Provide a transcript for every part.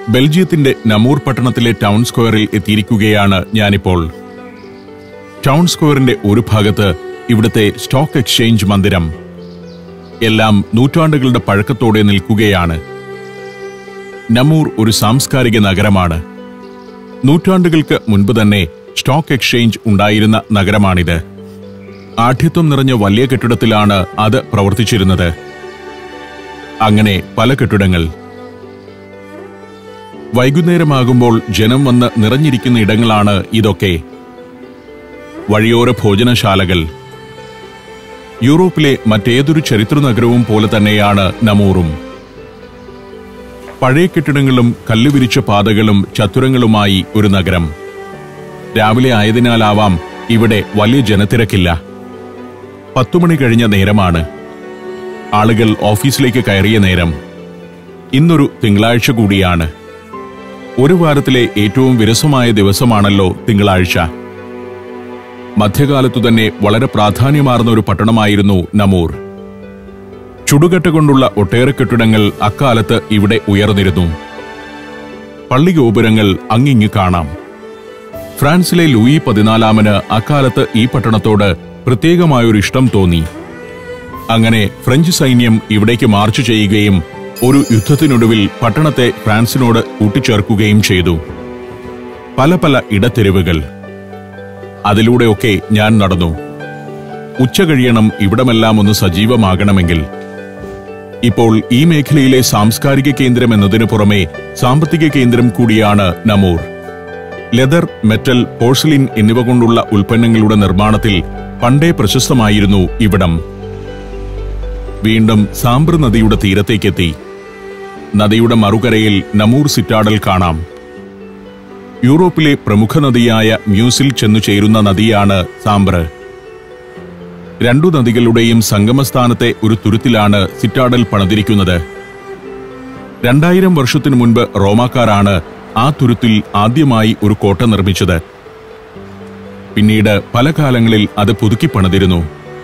ബെൽജിയത്തിന്റെ നമൂർ പട്ടണത്തിലെ ടൗൺ സ്ക്വയറിൽ എത്തിയിരിക്കുകയാണ് ഞാനിപ്പോൾ ടൗൺ സ്ക്വയറിന്റെ ഒരു ഭാഗത്ത് ഇവിടുത്തെ സ്റ്റോക്ക് എക്സ്ചേഞ്ച് മന്ദിരം എല്ലാം നൂറ്റാണ്ടുകളുടെ പഴക്കത്തോടെ നിൽക്കുകയാണ് നമൂർ ഒരു സാംസ്കാരിക നഗരമാണ് നൂറ്റാണ്ടുകൾക്ക് മുൻപ് തന്നെ സ്റ്റോക്ക് എക്സ്ചേഞ്ച് ഉണ്ടായിരുന്ന നഗരമാണിത് ആഠ്യത്വം നിറഞ്ഞ വലിയ കെട്ടിടത്തിലാണ് അത് പ്രവർത്തിച്ചിരുന്നത് അങ്ങനെ പല കെട്ടിടങ്ങൾ വൈകുന്നേരമാകുമ്പോൾ ജനം വന്ന് നിറഞ്ഞിരിക്കുന്ന ഇടങ്ങളാണ് ഇതൊക്കെ വഴിയോര ഭോജനശാലകൾ യൂറോപ്പിലെ മറ്റേതൊരു ചരിത്ര നഗരവും പോലെ തന്നെയാണ് നമൂറും പഴയ കെട്ടിടങ്ങളും കല്ലുവിരിച്ച പാതകളും ചത്തുരങ്ങളുമായി ഒരു നഗരം രാവിലെ ആയതിനാലാവാം ഇവിടെ വലിയ ജനത്തിരക്കില്ല പത്തുമണി കഴിഞ്ഞ നേരമാണ് ആളുകൾ ഓഫീസിലേക്ക് കയറിയ നേരം ഇന്നൊരു തിങ്കളാഴ്ച കൂടിയാണ് ഒരു വാരത്തിലെ ഏറ്റവും വിരസമായ ദിവസമാണല്ലോ തിങ്കളാഴ്ച മധ്യകാലത്തു തന്നെ വളരെ പ്രാധാന്യമാർന്ന ഒരു പട്ടണമായിരുന്നു നമൂർ ചുടുകട്ട കൊണ്ടുള്ള ഒട്ടേറെ കെട്ടിടങ്ങൾ അക്കാലത്ത് ഇവിടെ ഉയർന്നിരുന്നു പള്ളി ഗോപുരങ്ങൾ അങ്ങിങ്ങ് കാണാം ഫ്രാൻസിലെ ലൂയി പതിനാലാമന് അക്കാലത്ത് ഈ പട്ടണത്തോട് പ്രത്യേകമായൊരു ഇഷ്ടം തോന്നി അങ്ങനെ ഫ്രഞ്ച് സൈന്യം ഇവിടേക്ക് മാർച്ച് ചെയ്യുകയും ഒരു യുദ്ധത്തിനൊടുവിൽ പട്ടണത്തെ ഫ്രാൻസിനോട് കൂട്ടിച്ചേർക്കുകയും ചെയ്തു പല പല ഇടത്തെരുവുകൾ അതിലൂടെയൊക്കെ ഞാൻ നടന്നു ഉച്ച കഴിയണം ഇവിടമെല്ലാം ഒന്ന് സജീവമാകണമെങ്കിൽ ഇപ്പോൾ ഈ മേഖലയിലെ സാംസ്കാരിക കേന്ദ്രം എന്നതിനു പുറമെ സാമ്പത്തിക കേന്ദ്രം കൂടിയാണ് നമൂർ ലെതർ മെറ്റൽ പോഴ്സലിൻ എന്നിവ കൊണ്ടുള്ള ഉൽപ്പന്നങ്ങളുടെ നിർമ്മാണത്തിൽ പണ്ടേ പ്രശസ്തമായിരുന്നു ഇവിടം വീണ്ടും സാമ്പ്ര നദിയുടെ തീരത്തേക്കെത്തി നദിയുടെ മറുകരയിൽ നമൂർ സിറ്റാഡൽ കാണാം യൂറോപ്പിലെ പ്രമുഖ നദിയായ മ്യൂസിൽ ചെന്നു ചേരുന്ന നദിയാണ് സാമ്പ്ര രണ്ടു നദികളുടെയും സംഗമസ്ഥാനത്തെ ഒരു തുരുത്തിലാണ് സിറ്റാഡൽ പണിതിരിക്കുന്നത് രണ്ടായിരം വർഷത്തിനു മുൻപ് റോമാക്കാരാണ് ആ തുരുത്തിൽ ആദ്യമായി ഒരു കോട്ട നിർമ്മിച്ചത് പിന്നീട് പല കാലങ്ങളിൽ അത് പുതുക്കി പണിതിരുന്നു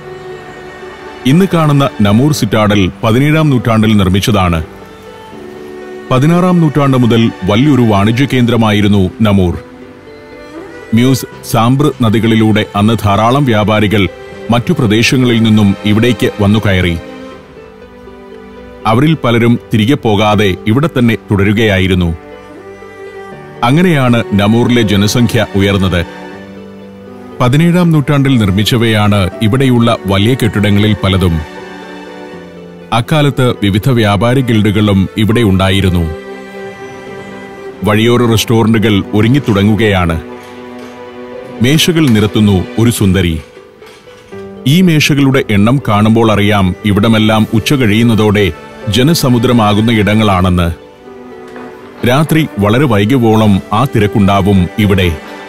ഇന്ന് കാണുന്ന നമൂർ സിറ്റാഡൽ പതിനേഴാം നൂറ്റാണ്ടിൽ നിർമ്മിച്ചതാണ് പതിനാറാം നൂറ്റാണ്ട് മുതൽ വലിയൊരു വാണിജ്യ കേന്ദ്രമായിരുന്നു നമൂർ മ്യൂസ് സാമ്പ്ര നദികളിലൂടെ അന്ന് ധാരാളം വ്യാപാരികൾ മറ്റു പ്രദേശങ്ങളിൽ നിന്നും ഇവിടേക്ക് വന്നു കയറി അവരിൽ പലരും തിരികെ പോകാതെ ഇവിടെ തന്നെ തുടരുകയായിരുന്നു അങ്ങനെയാണ് നമൂറിലെ ജനസംഖ്യ ഉയർന്നത് പതിനേഴാം നൂറ്റാണ്ടിൽ നിർമ്മിച്ചവയാണ് ഇവിടെയുള്ള വലിയ കെട്ടിടങ്ങളിൽ പലതും അക്കാലത്ത് വിവിധ വ്യാപാരി ഗിൽഡുകളും ഇവിടെ ഉണ്ടായിരുന്നു വഴിയോര റെസ്റ്റോറന്റുകൾ ഒരുങ്ങിത്തുടങ്ങുകയാണ് മേശകൾ നിരത്തുന്നു ഒരു സുന്ദരി ഈ മേശകളുടെ എണ്ണം കാണുമ്പോൾ അറിയാം ഇവിടമെല്ലാം ഉച്ച കഴിയുന്നതോടെ ജനസമുദ്രമാകുന്ന ഇടങ്ങളാണെന്ന് രാത്രി വളരെ വൈകിയോളം ആ തിരക്കുണ്ടാവും ഇവിടെ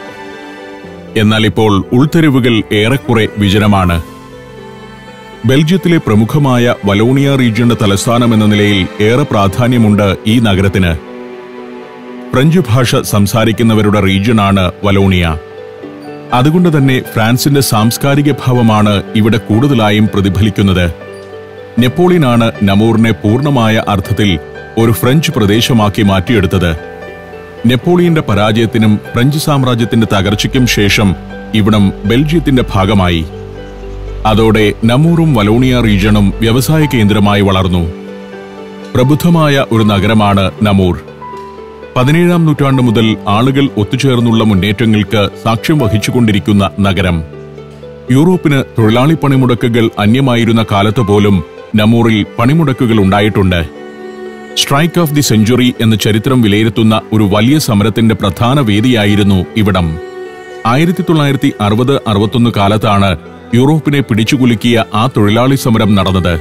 എന്നാൽ ഇപ്പോൾ ഉൾത്തെരുവുകൾ ഏറെക്കുറെ വിജനമാണ് ബെൽജിയത്തിലെ പ്രമുഖമായ വലോണിയ റീജിയന്റെ തലസ്ഥാനം എന്ന നിലയിൽ ഏറെ പ്രാധാന്യമുണ്ട് ഈ നഗരത്തിന് ഫ്രഞ്ച് ഭാഷ സംസാരിക്കുന്നവരുടെ റീജിയനാണ് വലോണിയ അതുകൊണ്ട് തന്നെ ഫ്രാൻസിന്റെ സാംസ്കാരിക ഭാവമാണ് ഇവിടെ കൂടുതലായും പ്രതിഫലിക്കുന്നത് നെപ്പോളിയനാണ് നമൂറിനെ പൂർണ്ണമായ അർത്ഥത്തിൽ ഒരു ഫ്രഞ്ച് പ്രദേശമാക്കി മാറ്റിയെടുത്തത് നെപ്പോളിയന്റെ പരാജയത്തിനും ഫ്രഞ്ച് സാമ്രാജ്യത്തിന്റെ തകർച്ചയ്ക്കും ശേഷം ഇവിടം ബെൽജിയത്തിന്റെ ഭാഗമായി അതോടെ നമൂറും വലോണിയ റീജിയണും വ്യവസായ കേന്ദ്രമായി വളർന്നു പ്രബുദ്ധമായ ഒരു നഗരമാണ് നമൂർ പതിനേഴാം നൂറ്റാണ്ട് മുതൽ ആളുകൾ ഒത്തുചേർന്നുള്ള മുന്നേറ്റങ്ങൾക്ക് സാക്ഷ്യം വഹിച്ചുകൊണ്ടിരിക്കുന്ന നഗരം യൂറോപ്പിന് തൊഴിലാളി പണിമുടക്കുകൾ അന്യമായിരുന്ന കാലത്ത് പോലും നമൂറിൽ പണിമുടക്കുകൾ ഉണ്ടായിട്ടുണ്ട് സ്ട്രൈക്ക് ഓഫ് ദി സെഞ്ചുറി എന്ന ചരിത്രം വിലയിരുത്തുന്ന ഒരു വലിയ സമരത്തിന്റെ പ്രധാന വേദിയായിരുന്നു ഇവിടം ആയിരത്തി തൊള്ളായിരത്തി അറുപത് അറുപത്തൊന്ന് കാലത്താണ് യൂറോപ്പിനെ പിടിച്ചുകുലുക്കിയ ആ തൊഴിലാളി സമരം നടന്നത്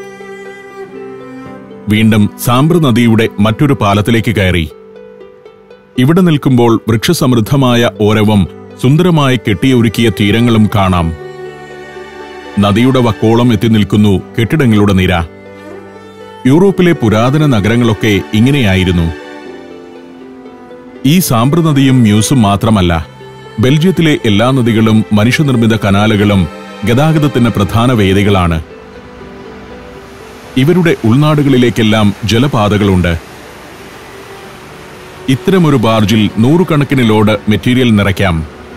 വീണ്ടും സാമ്പ്ര നദിയുടെ മറ്റൊരു പാലത്തിലേക്ക് കയറി ഇവിടെ നിൽക്കുമ്പോൾ വൃക്ഷസമൃദ്ധമായ ഓരവും സുന്ദരമായി കെട്ടിയൊരുക്കിയ തീരങ്ങളും കാണാം നദിയുടെ വക്കോളം എത്തി നിൽക്കുന്നു കെട്ടിടങ്ങളുടെ നിര യൂറോപ്പിലെ പുരാതന നഗരങ്ങളൊക്കെ ഇങ്ങനെയായിരുന്നു ഈ സാമ്പ്ര നദിയും മ്യൂസും മാത്രമല്ല ബെൽജിയത്തിലെ എല്ലാ നദികളും മനുഷ്യനിർമ്മിത കനാലുകളും ഗതാഗതത്തിന് പ്രധാന വേദികളാണ് ഇവരുടെ ഉൾനാടുകളിലേക്കെല്ലാം ജലപാതകളുണ്ട് ഇത്തരമൊരു ബാർജിൽ നൂറുകണക്കിന് ലോഡ് മെറ്റീരിയൽ നിറയ്ക്കാം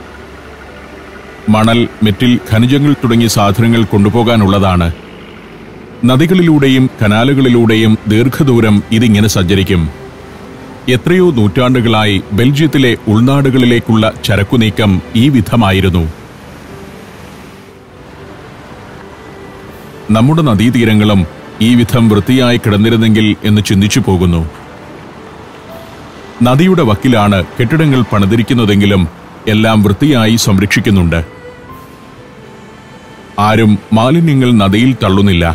മണൽ മെറ്റിൽ ഖനിജങ്ങൾ തുടങ്ങിയ സാധനങ്ങൾ കൊണ്ടുപോകാനുള്ളതാണ് നദികളിലൂടെയും കനാലുകളിലൂടെയും ദീർഘദൂരം ഇതിങ്ങനെ സഞ്ചരിക്കും എത്രയോ നൂറ്റാണ്ടുകളായി ബെൽജിയത്തിലെ ഉൾനാടുകളിലേക്കുള്ള ചരക്കുനീക്കം ഈ വിധമായിരുന്നു നമ്മുടെ നദീതീരങ്ങളും ഈ വിധം വൃത്തിയായി കിടന്നിരുന്നെങ്കിൽ എന്ന് ചിന്തിച്ചു പോകുന്നു നദിയുടെ വക്കിലാണ് കെട്ടിടങ്ങൾ പണിതിരിക്കുന്നതെങ്കിലും എല്ലാം വൃത്തിയായി സംരക്ഷിക്കുന്നുണ്ട് ആരും മാലിന്യങ്ങൾ നദിയിൽ തള്ളുന്നില്ല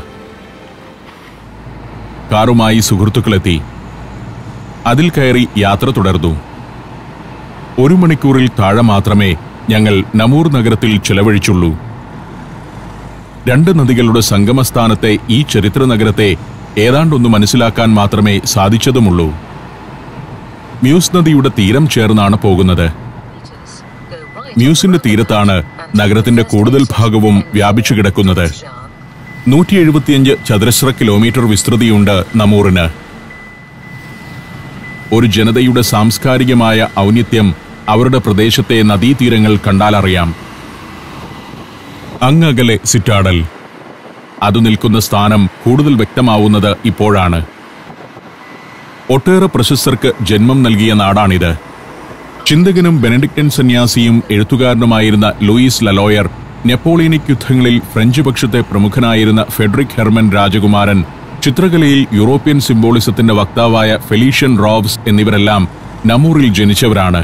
കാറുമായി സുഹൃത്തുക്കളെത്തി അതിൽ കയറി യാത്ര തുടർന്നു ഒരു മണിക്കൂറിൽ താഴെ മാത്രമേ ഞങ്ങൾ നമൂർ നഗരത്തിൽ ചെലവഴിച്ചുള്ളൂ രണ്ട് നദികളുടെ സംഗമസ്ഥാനത്തെ ഈ ചരിത്ര നഗരത്തെ ഏതാണ്ടൊന്ന് മനസ്സിലാക്കാൻ മാത്രമേ സാധിച്ചതുമുള്ളൂ മ്യൂസ് നദിയുടെ തീരം ചേർന്നാണ് പോകുന്നത് മ്യൂസിന്റെ തീരത്താണ് നഗരത്തിന്റെ കൂടുതൽ ഭാഗവും വ്യാപിച്ചു കിടക്കുന്നത് നൂറ്റി എഴുപത്തിയഞ്ച് ചതുരശ്ര കിലോമീറ്റർ വിസ്തൃതിയുണ്ട് നമൂറിന് ഒരു ജനതയുടെ സാംസ്കാരികമായ ഔന്നിത്യം അവരുടെ പ്രദേശത്തെ നദീതീരങ്ങൾ കണ്ടാലറിയാം അങ്ങകലെ സിറ്റാഡൽ അത് നിൽക്കുന്ന സ്ഥാനം കൂടുതൽ വ്യക്തമാവുന്നത് ഇപ്പോഴാണ് ഒട്ടേറെ പ്രശസ്തർക്ക് ജന്മം നൽകിയ നാടാണിത് ചിന്തകനും ബെനഡിക്റ്റൻ സന്യാസിയും എഴുത്തുകാരനുമായിരുന്ന ലൂയിസ് ലലോയർ നെപ്പോളിയനിക് യുദ്ധങ്ങളിൽ ഫ്രഞ്ച് പക്ഷത്തെ പ്രമുഖനായിരുന്ന ഫെഡറിക് ഹെർമൻ രാജകുമാരൻ ചിത്രകലയിൽ യൂറോപ്യൻ സിംബോളിസത്തിന്റെ വക്താവായ ഫെലീഷ്യൻ റോബ്സ് എന്നിവരെല്ലാം നമൂറിൽ ജനിച്ചവരാണ്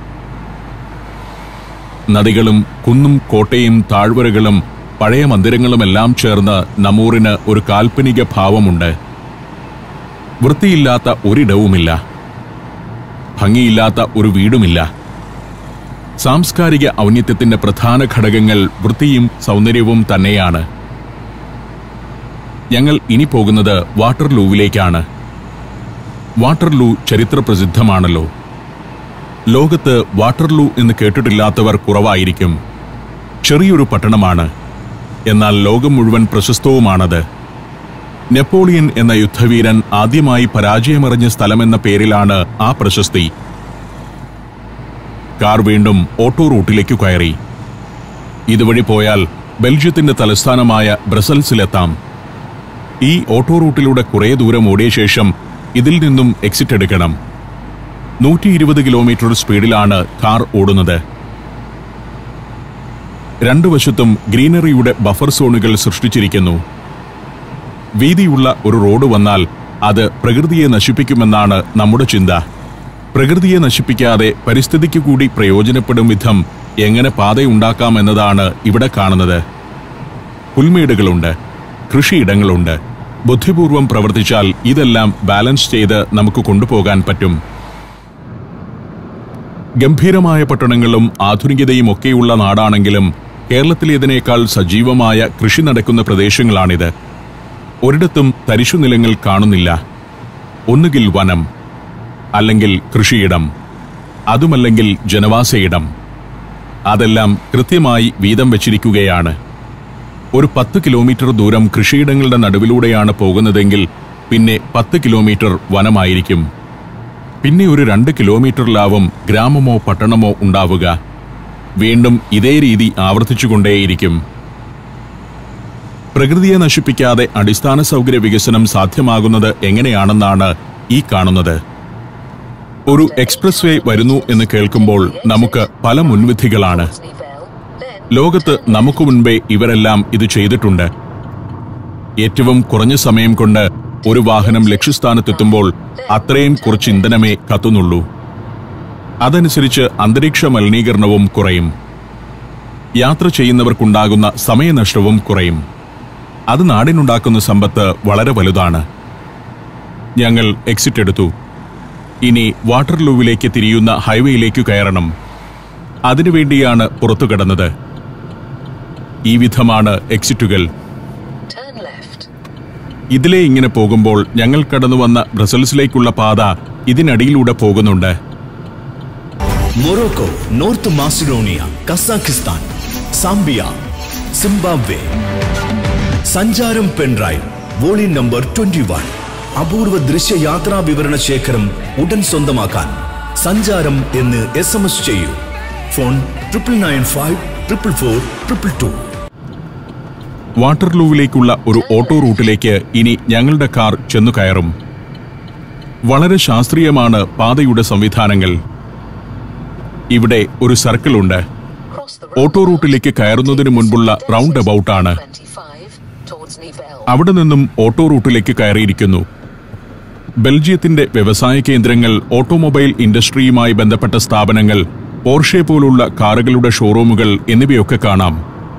നദികളും കുന്നും കോട്ടയും താഴ്വരകളും പഴയ മന്ദിരങ്ങളുമെല്ലാം ചേർന്ന് നമൂറിന് ഒരു കാൽപ്പനിക ഭാവമുണ്ട് വൃത്തിയില്ലാത്ത ഒരിടവുമില്ല ഭംഗിയില്ലാത്ത ഒരു വീടുമില്ല സാംസ്കാരിക ഔന്നിത്യത്തിന്റെ പ്രധാന ഘടകങ്ങൾ വൃത്തിയും സൗന്ദര്യവും തന്നെയാണ് ഞങ്ങൾ ഇനി പോകുന്നത് വാട്ടർലൂവിലേക്കാണ് വാട്ടർലൂ ചരിത്ര പ്രസിദ്ധമാണല്ലോ ലോകത്ത് വാട്ടർലൂ എന്ന് കേട്ടിട്ടില്ലാത്തവർ കുറവായിരിക്കും ചെറിയൊരു പട്ടണമാണ് എന്നാൽ ലോകം മുഴുവൻ പ്രശസ്തവുമാണത് നെപ്പോളിയൻ എന്ന യുദ്ധവീരൻ ആദ്യമായി പരാജയമറിഞ്ഞ സ്ഥലമെന്ന പേരിലാണ് ആ പ്രശസ്തി കാർ വീണ്ടും ഓട്ടോ റൂട്ടിലേക്ക് കയറി ഇതുവഴി പോയാൽ ബെൽജിയത്തിന്റെ തലസ്ഥാനമായ ബ്രസൽസിലെത്താം ഈ ഓട്ടോ റൂട്ടിലൂടെ കുറേ ദൂരം ഓടിയ ശേഷം ഇതിൽ നിന്നും എക്സിറ്റ് എടുക്കണം നൂറ്റി ഇരുപത് കിലോമീറ്റർ സ്പീഡിലാണ് കാർ ഓടുന്നത് രണ്ടു വശത്തും ഗ്രീനറിയുടെ ബഫർ സോണുകൾ സൃഷ്ടിച്ചിരിക്കുന്നു വീതിയുള്ള ഒരു റോഡ് വന്നാൽ അത് പ്രകൃതിയെ നശിപ്പിക്കുമെന്നാണ് നമ്മുടെ ചിന്ത പ്രകൃതിയെ നശിപ്പിക്കാതെ പരിസ്ഥിതിക്ക് കൂടി പ്രയോജനപ്പെടും വിധം എങ്ങനെ പാതയുണ്ടാക്കാമെന്നതാണ് ഇവിടെ കാണുന്നത് പുൽമേടുകളുണ്ട് കൃഷിയിടങ്ങളുണ്ട് ബുദ്ധിപൂർവം പ്രവർത്തിച്ചാൽ ഇതെല്ലാം ബാലൻസ് ചെയ്ത് നമുക്ക് കൊണ്ടുപോകാൻ പറ്റും ഗംഭീരമായ പട്ടണങ്ങളും ആധുനികതയും ഒക്കെയുള്ള നാടാണെങ്കിലും കേരളത്തിലേതിനേക്കാൾ സജീവമായ കൃഷി നടക്കുന്ന പ്രദേശങ്ങളാണിത് ഒരിടത്തും തരിശുനിലങ്ങൾ കാണുന്നില്ല ഒന്നുകിൽ വനം അല്ലെങ്കിൽ കൃഷിയിടം അതുമല്ലെങ്കിൽ ജനവാസയിടം അതെല്ലാം കൃത്യമായി വീതം വച്ചിരിക്കുകയാണ് ഒരു പത്ത് കിലോമീറ്റർ ദൂരം കൃഷിയിടങ്ങളുടെ നടുവിലൂടെയാണ് പോകുന്നതെങ്കിൽ പിന്നെ പത്ത് കിലോമീറ്റർ വനമായിരിക്കും പിന്നെ ഒരു രണ്ട് കിലോമീറ്ററിലാവും ഗ്രാമമോ പട്ടണമോ ഉണ്ടാവുക വീണ്ടും ഇതേ രീതി ആവർത്തിച്ചുകൊണ്ടേയിരിക്കും പ്രകൃതിയെ നശിപ്പിക്കാതെ അടിസ്ഥാന സൗകര്യ വികസനം സാധ്യമാകുന്നത് എങ്ങനെയാണെന്നാണ് ഈ കാണുന്നത് ഒരു എക്സ്പ്രസ് വേ വരുന്നു എന്ന് കേൾക്കുമ്പോൾ നമുക്ക് പല മുൻവിധികളാണ് ലോകത്ത് നമുക്ക് മുൻപേ ഇവരെല്ലാം ഇത് ചെയ്തിട്ടുണ്ട് ഏറ്റവും കുറഞ്ഞ സമയം കൊണ്ട് ഒരു വാഹനം ലക്ഷ്യസ്ഥാനത്തെത്തുമ്പോൾ അത്രയും കുറച്ച് ഇന്ധനമേ കത്തുന്നുള്ളൂ അതനുസരിച്ച് അന്തരീക്ഷ മലിനീകരണവും കുറയും യാത്ര ചെയ്യുന്നവർക്കുണ്ടാകുന്ന സമയനഷ്ടവും കുറയും അത് നാടിനുണ്ടാക്കുന്ന സമ്പത്ത് വളരെ വലുതാണ് ഞങ്ങൾ എക്സിറ്റ് എടുത്തു ഇനി വാട്ടർലൂവിലേക്ക് തിരിയുന്ന ഹൈവേയിലേക്ക് കയറണം അതിനുവേണ്ടിയാണ് പുറത്തു കിടന്നത് ഈ വിധമാണ് എക്സിറ്റുകൾ Turn left. ഇതിലെ ഇങ്ങനെ പോകുമ്പോൾ ഞങ്ങൾ കടന്നു വന്ന ബ്രസൽസിലേക്കുള്ള പാത ഇതിനടിയിലൂടെ പോകുന്നുണ്ട് Morocco North Macedonia Kazakhstan Zambia Zimbabwe Sancharam pen drive volume number twenty one അപൂർവ ദൃശ്യയാത്രാ വിവരണ ശേഖരം ഉടൻ സ്വന്തമാക്കാൻ സഞ്ചാരം എന്ന് എസ് എം എസ് ചെയ്യൂ phone triple nine five triple four triple two വാട്ടർലൂവിലേക്കുള്ള ഒരു ഓട്ടോ റൂട്ടിലേക്ക് ഇനി ഞങ്ങളുടെ കാർ ചെന്നു കയറും വളരെ ശാസ്ത്രീയമാണ് പാതയുടെ സംവിധാനങ്ങൾ ഇവിടെ ഒരു സർക്കിൾ ഉണ്ട് Cross the ഓട്ടോ road. റൂട്ടിലേക്ക് കയറുന്നതിന് മുൻപുള്ള റൗണ്ട് അബൌട്ട് ആണ് 25 towards Nivelles. അവിടെ നിന്നും ഓട്ടോ റൂട്ടിലേക്ക് കയറിയിരിക്കുന്നു ബെൽജിയത്തിന്റെ വ്യവസായ കേന്ദ്രങ്ങൾ ഓട്ടോമൊബൈൽ ഇൻഡസ്ട്രിയുമായി ബന്ധപ്പെട്ട സ്ഥാപനങ്ങൾ പോർഷെ പോലുള്ള കാറുകളുടെ ഷോറൂമുകൾ എന്നിവയൊക്കെ കാണാം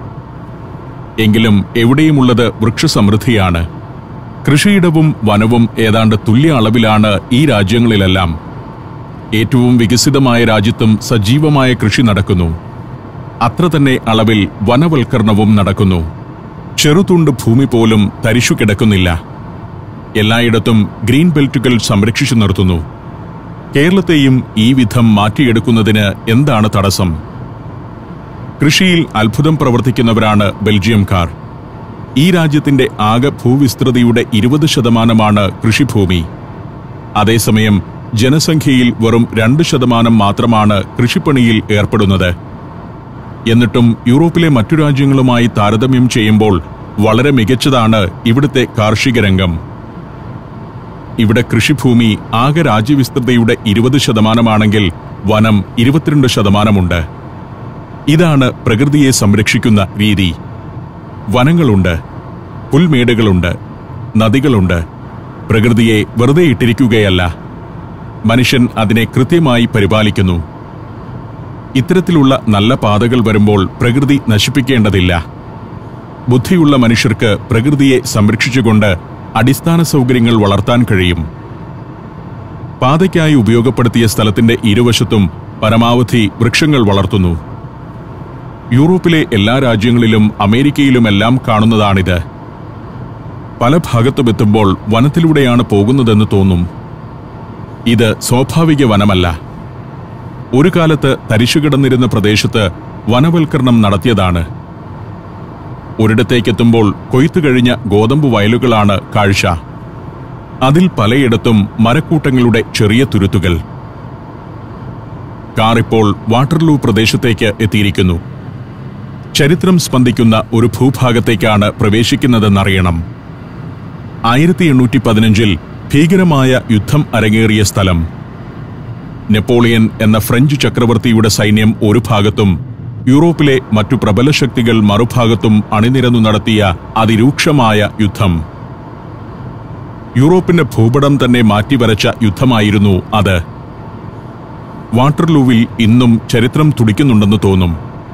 എങ്കിലും എവിടെയുമുള്ളത് വൃക്ഷസമൃദ്ധിയാണ് കൃഷിയിടവും വനവും ഏതാണ്ട് തുല്യ അളവിലാണ് ഈ രാജ്യങ്ങളിലെല്ലാം ഏറ്റവും വികസിതമായ രാജ്യത്തും സജീവമായ കൃഷി നടക്കുന്നു അത്ര തന്നെ അളവിൽ വനവൽക്കരണവും നടക്കുന്നു ചെറുതുണ്ട് ഭൂമി പോലും തരിശു കിടക്കുന്നില്ല എല്ലായിടത്തും ഗ്രീൻ ബെൽറ്റുകൾ സംരക്ഷിച്ചു നിർത്തുന്നു കേരളത്തെയും ഈ വിധം മാറ്റിയെടുക്കുന്നതിന് എന്താണ് തടസ്സം കൃഷിയിൽ അത്ഭുതം പ്രവർത്തിക്കുന്നവരാണ് ബെൽജിയംകാർ ഈ രാജ്യത്തിന്റെ ആകെ ഭൂവിസ്തൃതിയുടെ ഇരുപത് ശതമാനമാണ് കൃഷിഭൂമി അതേസമയം ജനസംഖ്യയിൽ വെറും രണ്ട് ശതമാനം മാത്രമാണ് കൃഷിപ്പണിയിൽ ഏർപ്പെടുന്നത് എന്നിട്ടും യൂറോപ്പിലെ മറ്റു രാജ്യങ്ങളുമായി താരതമ്യം ചെയ്യുമ്പോൾ വളരെ മികച്ചതാണ് ഇവിടുത്തെ കാർഷിക രംഗം ഇവിടെ കൃഷിഭൂമി ആകെ രാജ്യവിസ്തൃതയുടെ ഇരുപത് ശതമാനമാണെങ്കിൽ വനം ഇരുപത്തിരണ്ട് ശതമാനമുണ്ട് ഇതാണ് പ്രകൃതിയെ സംരക്ഷിക്കുന്ന രീതി വനങ്ങളുണ്ട് പുൽമേടുകളുണ്ട് നദികളുണ്ട് പ്രകൃതിയെ വെറുതെ ഇട്ടിരിക്കുകയല്ല മനുഷ്യൻ അതിനെ കൃത്യമായി പരിപാലിക്കുന്നു ഇത്തരത്തിലുള്ള നല്ല പാതകൾ വരുമ്പോൾ പ്രകൃതി നശിപ്പിക്കേണ്ടതില്ല ബുദ്ധിയുള്ള മനുഷ്യർക്ക് പ്രകൃതിയെ സംരക്ഷിച്ചുകൊണ്ട് അടിസ്ഥാന സൗകര്യങ്ങൾ വളർത്താൻ കഴിയും പാതയ്ക്കായി ഉപയോഗപ്പെടുത്തിയ സ്ഥലത്തിന്റെ ഇരുവശത്തും പരമാവധി വൃക്ഷങ്ങൾ വളർത്തുന്നു യൂറോപ്പിലെ എല്ലാ രാജ്യങ്ങളിലും അമേരിക്കയിലുമെല്ലാം കാണുന്നതാണിത് പല ഭാഗത്തും എത്തുമ്പോൾ വനത്തിലൂടെയാണ് പോകുന്നതെന്ന് തോന്നും ഇത് സ്വാഭാവിക വനമല്ല ഒരു കാലത്ത് തരിശുകിടന്നിരുന്ന പ്രദേശത്ത് വനവൽക്കരണം നടത്തിയതാണ് ഒരിടത്തേക്കെത്തുമ്പോൾ കൊയ്ത്തു കഴിഞ്ഞ ഗോതമ്പ് വയലുകളാണ് കാഴ്ച അതിൽ പലയിടത്തും മരക്കൂട്ടങ്ങളുടെ ചെറിയ തുരുത്തുകൾ കാർ ഇപ്പോൾ വാട്ടർലൂ പ്രദേശത്തേക്ക് എത്തിയിരിക്കുന്നു ചരിത്രം സ്പന്ദിക്കുന്ന ഒരു ഭൂഭാഗത്തേക്കാണ് പ്രവേശിക്കുന്നതെന്നറിയണം ആയിരത്തി എണ്ണൂറ്റി പതിനഞ്ചിൽ ഭീകരമായ യുദ്ധം അരങ്ങേറിയ സ്ഥലം നെപ്പോളിയൻ എന്ന ഫ്രഞ്ച് ചക്രവർത്തിയുടെ സൈന്യം ഒരു ഭാഗത്തും യൂറോപ്പിലെ മറ്റു പ്രബല ശക്തികൾ മറുഭാഗത്തും അണിനിരന്നു നടത്തിയ അതിരൂക്ഷമായ യുദ്ധം യൂറോപ്പിന്റെ ഭൂപടം തന്നെ മാറ്റിവരച്ച യുദ്ധമായിരുന്നു അത് വാട്ടർലൂവിൽ ഇന്നും ചരിത്രം തുടിക്കുന്നുണ്ടെന്ന് തോന്നും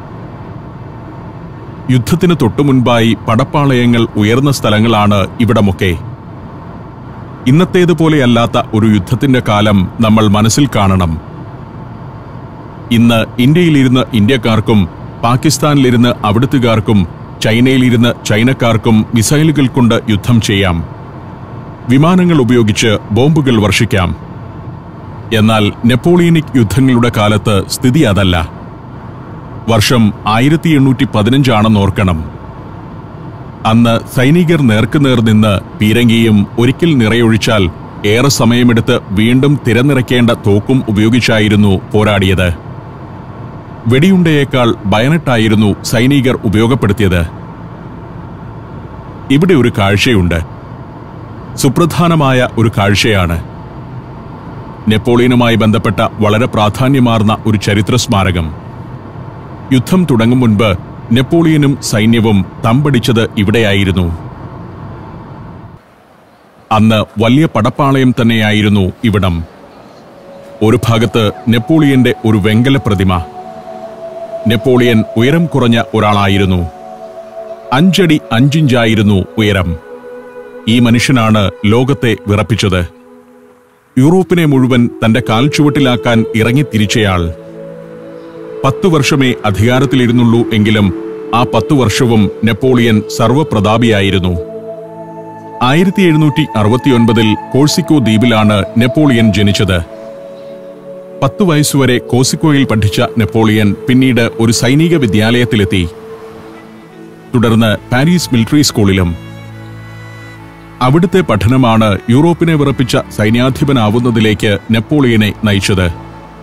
യുദ്ധത്തിന് തൊട്ടുമുൻപായി പടപ്പാളയങ്ങൾ ഉയർന്ന സ്ഥലങ്ങളാണ് ഇവിടമൊക്കെ ഇന്നത്തേതുപോലെയല്ലാത്ത ഒരു യുദ്ധത്തിന്റെ കാലം നമ്മൾ മനസ്സിൽ കാണണം ഇന്ന് ഇന്ത്യയിലിരുന്ന് ഇന്ത്യക്കാർക്കും പാകിസ്ഥാനിലിരുന്ന് അവിടുത്തുകാർക്കും ചൈനയിലിരുന്ന് ചൈനക്കാർക്കും മിസൈലുകൾ കൊണ്ട് യുദ്ധം ചെയ്യാം വിമാനങ്ങൾ ഉപയോഗിച്ച് ബോംബുകൾ വർഷിക്കാം എന്നാൽ നെപ്പോളിയനിക് യുദ്ധങ്ങളുടെ കാലത്ത് സ്ഥിതി അതല്ല വർഷം ആയിരത്തി എണ്ണൂറ്റി പതിനഞ്ചാണെന്ന് ഓർക്കണം അന്ന് സൈനികർ നേർക്കുനേർ നിന്ന് പീരങ്കിയും ഒരിക്കൽ നിറയൊഴിച്ചാൽ ഏറെ സമയമെടുത്ത് വീണ്ടും തിരനിറയ്ക്കേണ്ട തോക്കും ഉപയോഗിച്ചായിരുന്നു പോരാടിയത് വെടിയുണ്ടയേക്കാൾ ബയനട്ടായിരുന്നു സൈനികർ ഉപയോഗപ്പെടുത്തിയത് ഇവിടെ ഒരു കാഴ്ചയുണ്ട് സുപ്രധാനമായ ഒരു കാഴ്ചയാണ് നെപ്പോളിയനുമായി ബന്ധപ്പെട്ട വളരെ പ്രാധാന്യമാർന്ന ഒരു ചരിത്ര സ്മാരകം യുദ്ധം തുടങ്ങും മുൻപ് നെപ്പോളിയനും സൈന്യവും തമ്പടിച്ചത് ഇവിടെയായിരുന്നു അന്ന് വലിയ പടപ്പാളയം തന്നെയായിരുന്നു ഇവിടം ഒരു ഭാഗത്ത് നെപ്പോളിയന്റെ ഒരു വെങ്കല പ്രതിമ നെപ്പോളിയൻ ഉയരം കുറഞ്ഞ ഒരാളായിരുന്നു അഞ്ചടി അഞ്ചിഞ്ചായിരുന്നു ഉയരം ഈ മനുഷ്യനാണ് ലോകത്തെ വിറപ്പിച്ചത് യൂറോപ്പിനെ മുഴുവൻ തന്റെ കാൽച്ചുവട്ടിലാക്കാൻ ഇറങ്ങിത്തിരിച്ചയാൾ പത്തു വർഷമേ അധികാരത്തിലിരുന്നുള്ളൂ എങ്കിലും ആ പത്തു വർഷവും നെപ്പോളിയൻ സർവപ്രതാപിയായിരുന്നു ആയിരത്തി എഴുന്നൂറ്റി അറുപത്തിയൊൻപതിൽ കോഴ്സിക്കോ ദ്വീപിലാണ് നെപ്പോളിയൻ ജനിച്ചത് പത്തു വയസ്സുവരെ കോസിക്കോയിൽ പഠിച്ച നെപ്പോളിയൻ പിന്നീട് ഒരു സൈനിക വിദ്യാലയത്തിലെത്തി തുടർന്ന് പാരീസ് മിലിറ്ററി സ്കൂളിലും അവിടുത്തെ പഠനമാണ് യൂറോപ്പിനെ വിറപ്പിച്ച സൈന്യാധിപനാവുന്നതിലേക്ക് നെപ്പോളിയനെ നയിച്ചത്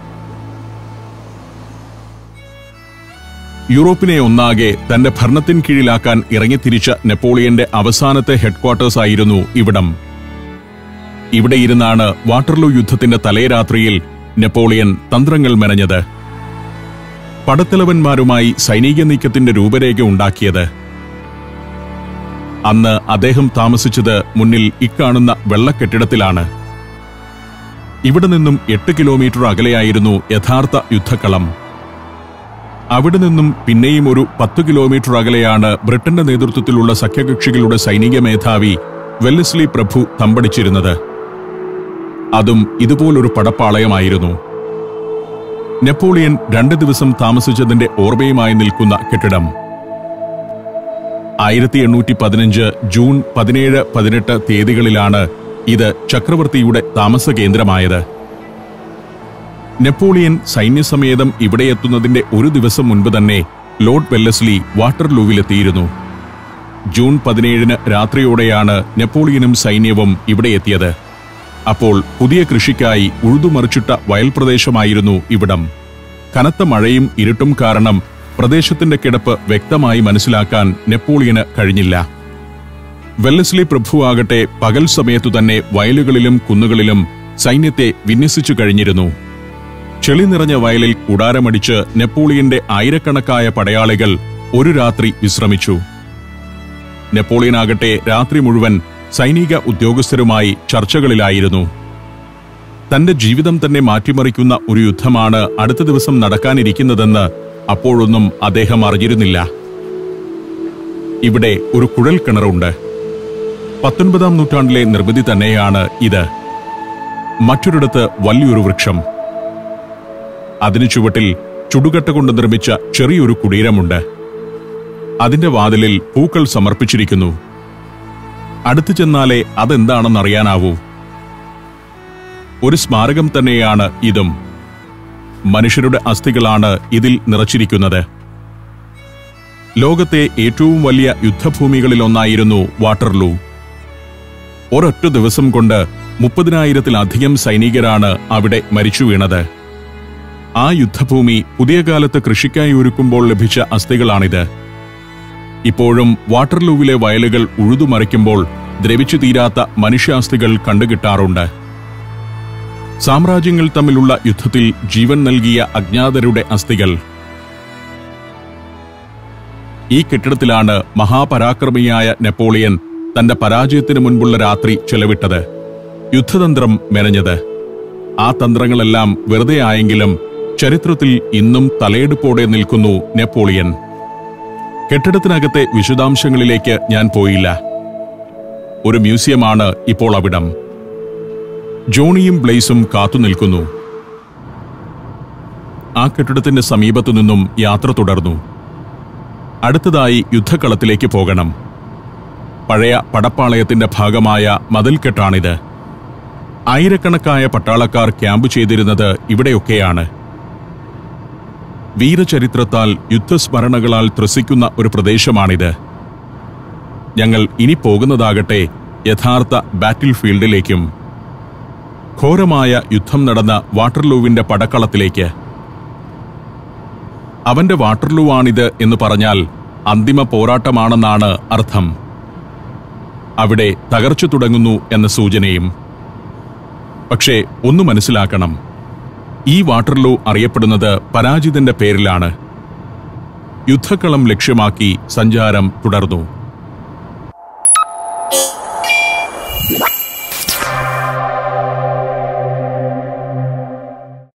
യൂറോപ്പിനെ ഒന്നാകെ തന്റെ ഭരണത്തിൻ കീഴിലാക്കാൻ ഇറങ്ങിത്തിരിച്ച നെപ്പോളിയന്റെ അവസാനത്തെ ഹെഡ്ക്വാർട്ടേഴ്സ് ആയിരുന്നു ഇവിടം ഇവിടെ ഇരുന്നാണ് വാട്ടർലൂ യുദ്ധത്തിന്റെ തലേരാത്രിയിൽ നെപ്പോളിയൻ തന്ത്രങ്ങൾ മെനഞ്ഞത് പടത്തലവന്മാരുമായി സൈനിക നീക്കത്തിന്റെ രൂപരേഖ ഉണ്ടാക്കിയത് അന്ന് അദ്ദേഹം താമസിച്ചത് മുന്നിൽ ഇക്കാണുന്ന വെള്ളക്കെട്ടിടത്തിലാണ് ഇവിടെ നിന്നും എട്ട് കിലോമീറ്റർ അകലെയായിരുന്നു യഥാർത്ഥ യുദ്ധക്കളം അവിടെ നിന്നും പിന്നെയും ഒരു പത്ത് കിലോമീറ്റർ അകലെയാണ് ബ്രിട്ടന്റെ നേതൃത്വത്തിലുള്ള സഖ്യകക്ഷികളുടെ സൈനിക മേധാവി വെല്ലസ്ലി പ്രഭു തമ്പടിച്ചിരുന്നത് അതും ഇതുപോലൊരു പടപ്പാളയമായിരുന്നു നെപ്പോളിയൻ രണ്ട് ദിവസം താമസിച്ചതിന്റെ ഓർമ്മയുമായി നിൽക്കുന്ന കെട്ടിടം ആയിരത്തി എണ്ണൂറ്റി പതിനഞ്ച് ജൂൺ പതിനേഴ് പതിനെട്ട് തീയതികളിലാണ് ഇത് ചക്രവർത്തിയുടെ താമസ കേന്ദ്രമായത് നെപ്പോളിയൻ സൈന്യസമേതം ഇവിടെ എത്തുന്നതിന്റെ ഒരു ദിവസം മുൻപ് തന്നെ ലോർഡ് വെല്ലസ്ലി വാട്ടർലൂവിലെത്തിയിരുന്നു ജൂൺ പതിനേഴിന് രാത്രിയോടെയാണ് നെപ്പോളിയനും സൈന്യവും ഇവിടെ എത്തിയത് അപ്പോൾ പുതിയ കൃഷിക്കായി ഉഴുതുമറിച്ചിട്ട വയൽ പ്രദേശമായിരുന്നു ഇവിടം കനത്ത മഴയും ഇരുട്ടും കാരണം പ്രദേശത്തിന്റെ കിടപ്പ് വ്യക്തമായി മനസ്സിലാക്കാൻ നെപ്പോളിയന് കഴിഞ്ഞില്ല വെല്ലസ്ലി പ്രഭുവാകട്ടെ പകൽ സമയത്തു തന്നെ വയലുകളിലും കുന്നുകളിലും സൈന്യത്തെ വിന്യസിച്ചു കഴിഞ്ഞിരുന്നു ചെളി നിറഞ്ഞ വയലിൽ കൂടാരമടിച്ച് നെപ്പോളിയന്റെ ആയിരക്കണക്കായ പടയാളികൾ ഒരു രാത്രി വിശ്രമിച്ചു നെപ്പോളിയനാകട്ടെ രാത്രി മുഴുവൻ സൈനിക ഉദ്യോഗസ്ഥരുമായി ചർച്ചകളിലായിരുന്നു തന്റെ ജീവിതം തന്നെ മാറ്റിമറിക്കുന്ന ഒരു യുദ്ധമാണ് അടുത്ത ദിവസം നടക്കാനിരിക്കുന്നതെന്ന് അപ്പോഴൊന്നും അദ്ദേഹം അറിഞ്ഞിരുന്നില്ല ഇവിടെ ഒരു കുഴൽ കിണറുണ്ട് പത്തൊൻപതാം നൂറ്റാണ്ടിലെ നിർമ്മിതി തന്നെയാണ് ഇത് മറ്റൊരിടത്ത് വലിയൊരു വൃക്ഷം അതിനു ചുവട്ടിൽ ചുടുകട്ട കൊണ്ട് നിർമ്മിച്ച ചെറിയൊരു കുടീരമുണ്ട് അതിന്റെ വാതിലിൽ പൂക്കൾ സമർപ്പിച്ചിരിക്കുന്നു അടുത്തു ചെന്നാലേ അതെന്താണെന്നറിയാനാവൂ ഒരു സ്മാരകം തന്നെയാണ് ഇതും മനുഷ്യരുടെ അസ്ഥികളാണ് ഇതിൽ നിറച്ചിരിക്കുന്നത് ലോകത്തെ ഏറ്റവും വലിയ യുദ്ധഭൂമികളിലൊന്നായിരുന്നു വാട്ടർലൂ ഒരൊറ്റ ദിവസം കൊണ്ട് മുപ്പതിനായിരത്തിലധികം സൈനികരാണ് അവിടെ മരിച്ചു വീണത് ആ യുദ്ധഭൂമി പുതിയ കാലത്ത് കൃഷിക്കായി ഒരുക്കുമ്പോൾ ലഭിച്ച അസ്ഥികളാണിത് ഇപ്പോഴും വാട്ടർലൂവിലെ വയലുകൾ ഉഴുതുമറിക്കുമ്പോൾ ദ്രവിച്ചു തീരാത്ത മനുഷ്യാസ്ഥികൾ കണ്ടുകിട്ടാറുണ്ട് സാമ്രാജ്യങ്ങൾ തമ്മിലുള്ള യുദ്ധത്തിൽ ജീവൻ നൽകിയ അജ്ഞാതരുടെ അസ്ഥികൾ ഈ കെട്ടിടത്തിലാണ് മഹാപരാക്രമിയായ നെപ്പോളിയൻ തന്റെ പരാജയത്തിനു മുൻപുള്ള രാത്രി ചെലവിട്ടത് യുദ്ധതന്ത്രം മെനഞ്ഞത് ആ തന്ത്രങ്ങളെല്ലാം വെറുതെ ആയെങ്കിലും ചരിത്രത്തിൽ ഇന്നും തലയെടുപ്പോടെ നിൽക്കുന്നു നെപ്പോളിയൻ കെട്ടിടത്തിനകത്തെ വിശദാംശങ്ങളിലേക്ക് ഞാൻ പോയില്ല ഒരു മ്യൂസിയമാണ് ഇപ്പോൾ അവിടം ജോണിയും ബ്ലെയ്സും കാത്തുനിൽക്കുന്നു ആ കെട്ടിടത്തിന്റെ സമീപത്തു നിന്നും യാത്ര തുടർന്നു അടുത്തതായി യുദ്ധക്കളത്തിലേക്ക് പോകണം പഴയ പടപ്പാളയത്തിന്റെ ഭാഗമായ മതിൽക്കെട്ടാണിത് ആയിരക്കണക്കായ പട്ടാളക്കാർ ക്യാമ്പ് ചെയ്തിരുന്നത് ഇവിടെയൊക്കെയാണ് വീരചരിത്രത്താൽ യുദ്ധസ്മരണകളാൽ ത്രസിക്കുന്ന ഒരു പ്രദേശമാണിത് ഞങ്ങൾ ഇനി പോകുന്നതാകട്ടെ യഥാർത്ഥ ബാറ്റിൽ ഫീൽഡിലേക്കും ഘോരമായ യുദ്ധം നടന്ന വാട്ടർലൂവിന്റെ പടക്കളത്തിലേക്ക് അവന്റെ വാട്ടർലൂ ആണിത് എന്ന് പറഞ്ഞാൽ അന്തിമ പോരാട്ടമാണെന്നാണ് അർത്ഥം അവിടെ തകർച്ച തുടങ്ങുന്നു എന്ന സൂചനയും പക്ഷേ ഒന്ന് മനസ്സിലാക്കണം ഈ വാട്ടർലൂ അറിയപ്പെടുന്നത് പരാജിതന്റെ പേരിലാണ് യുദ്ധക്കളം ലക്ഷ്യമാക്കി സഞ്ചാരം തുടർന്നു